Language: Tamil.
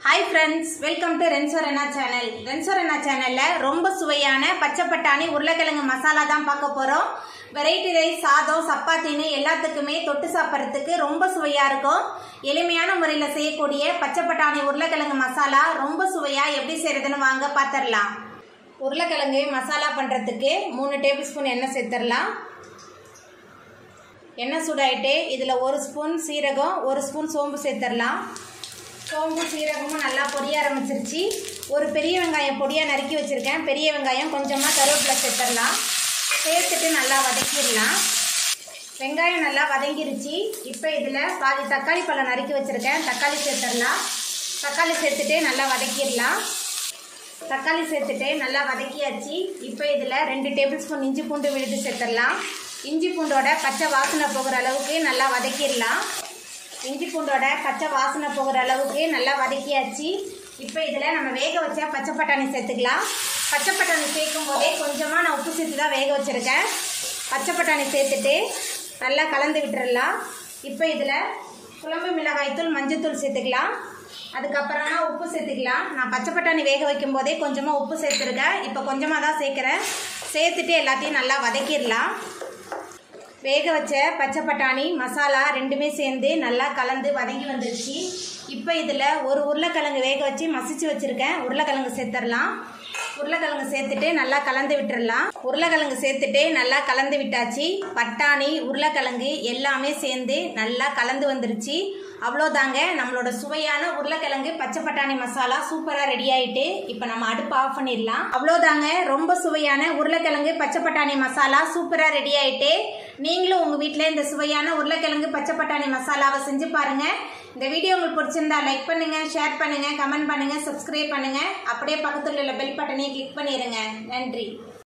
ஹாய் ஃப்ரெண்ட்ஸ் வெல்கம் டு ரென்சோரனா சேனல் ரென்சோரனா சேனலில் ரொம்ப சுவையான பச்சை பட்டாணி உருளைக்கிழங்கு மசாலா தான் பார்க்க போகிறோம் வெரைட்டி ரைஸ் சாதம் சப்பாத்தின்னு எல்லாத்துக்குமே தொட்டு சாப்பிட்றதுக்கு ரொம்ப சுவையாக இருக்கும் எளிமையான முறையில் செய்யக்கூடிய பச்சை பட்டாணி உருளைக்கிழங்கு மசாலா ரொம்ப சுவையாக எப்படி செய்கிறதுன்னு வாங்க பார்த்துடலாம் உருளைக்கிழங்கு மசாலா பண்ணுறதுக்கு மூணு டேபிள் ஸ்பூன் எண்ணெய் சேர்த்துடலாம் எண்ணெய் சூடாயிட்டு இதில் ஒரு ஸ்பூன் சீரகம் ஒரு ஸ்பூன் சோம்பு சேர்த்துடலாம் சோம்பு சீரகமும் நல்லா பொரிய ஆரம்பிச்சிருச்சு ஒரு பெரிய வெங்காயம் பொடியாக நறுக்கி வச்சுருக்கேன் பெரிய வெங்காயம் கொஞ்சமாக கருவேப்பிலை சேர்த்துடலாம் சேர்த்துட்டு நல்லா வதக்கிடலாம் வெங்காயம் நல்லா வதங்கிருச்சு இப்போ இதில் பாதி தக்காளி பழம் நறுக்கி வச்சுருக்கேன் தக்காளி சேர்த்துடலாம் தக்காளி சேர்த்துட்டு நல்லா வதக்கிடலாம் தக்காளி சேர்த்துட்டு நல்லா வதக்கியாச்சு இப்போ இதில் ரெண்டு டேபிள் ஸ்பூன் இஞ்சி பூண்டு விழுது சேர்த்துடலாம் இஞ்சி பூண்டோட பச்சை வாசனை போகிற அளவுக்கு நல்லா வதக்கிடலாம் இஞ்சி பூண்டோட பச்சை வாசனை போகிற அளவுக்கு நல்லா வதக்கியாச்சு இப்போ இதில் நம்ம வேக வச்ச பச்சை பட்டாணி சேர்த்துக்கலாம் பச்சை பட்டாணி சேர்க்கும் போதே கொஞ்சமாக நான் உப்பு சேர்த்து தான் வேக வச்சுருக்கேன் பச்சை பட்டாணி சேர்த்துட்டு நல்லா கலந்து விட்டுறலாம் இப்போ இதில் குழம்பு மிளகாய்த்தூள் மஞ்சத்தூள் சேர்த்துக்கலாம் அதுக்கப்புறமா உப்பு சேர்த்துக்கலாம் நான் பச்சை பட்டாணி வேக வைக்கும் போதே கொஞ்சமாக உப்பு சேர்த்துருக்கேன் இப்போ கொஞ்சமாக தான் சேர்க்குறேன் சேர்த்துட்டு எல்லாத்தையும் நல்லா வதக்கிடலாம் வேக வச்ச பச்சை பட்டாணி மசாலா ரெண்டுமே சேர்ந்து நல்லா கலந்து வதங்கி வந்துருச்சு இப்போ இதில் ஒரு உருளைக்கிழங்கு வேக வச்சு மசிச்சு வச்சுருக்கேன் உருளைக்கிழங்கு சேர்த்துடலாம் உருளைக்கிழங்கு சேர்த்துட்டு நல்லா கலந்து விட்டுறலாம் உருளைக்கிழங்கு சேர்த்துட்டு நல்லா கலந்து விட்டாச்சு பட்டாணி உருளைக்கிழங்கு எல்லாமே சேர்ந்து நல்லா கலந்து வந்துருச்சு அவ்வளோதாங்க நம்மளோட சுவையான உருளைக்கிழங்கு பச்சை பட்டாணி மசாலா சூப்பராக ரெடி ஆயிட்டு இப்போ நம்ம அடுப்பு ஆஃப் பண்ணிடலாம் அவ்வளோதாங்க ரொம்ப சுவையான உருளைக்கிழங்கு பச்சை பட்டாணி மசாலா சூப்பராக ரெடி ஆயிட்டு நீங்களும் உங்கள் வீட்டில் இந்த சுவையான உருளைக்கிழங்கு பச்சை பட்டாணி மசாலாவை செஞ்சு பாருங்க இந்த வீடியோ உங்களுக்கு பிடிச்சிருந்தா லைக் பண்ணுங்க ஷேர் பண்ணுங்க கமெண்ட் பண்ணுங்க சப்ஸ்கிரைப் பண்ணுங்க அப்படியே பக்கத்தில் உள்ள பெல் பட்டனையும் கிளிக் பண்ணிடுங்க நன்றி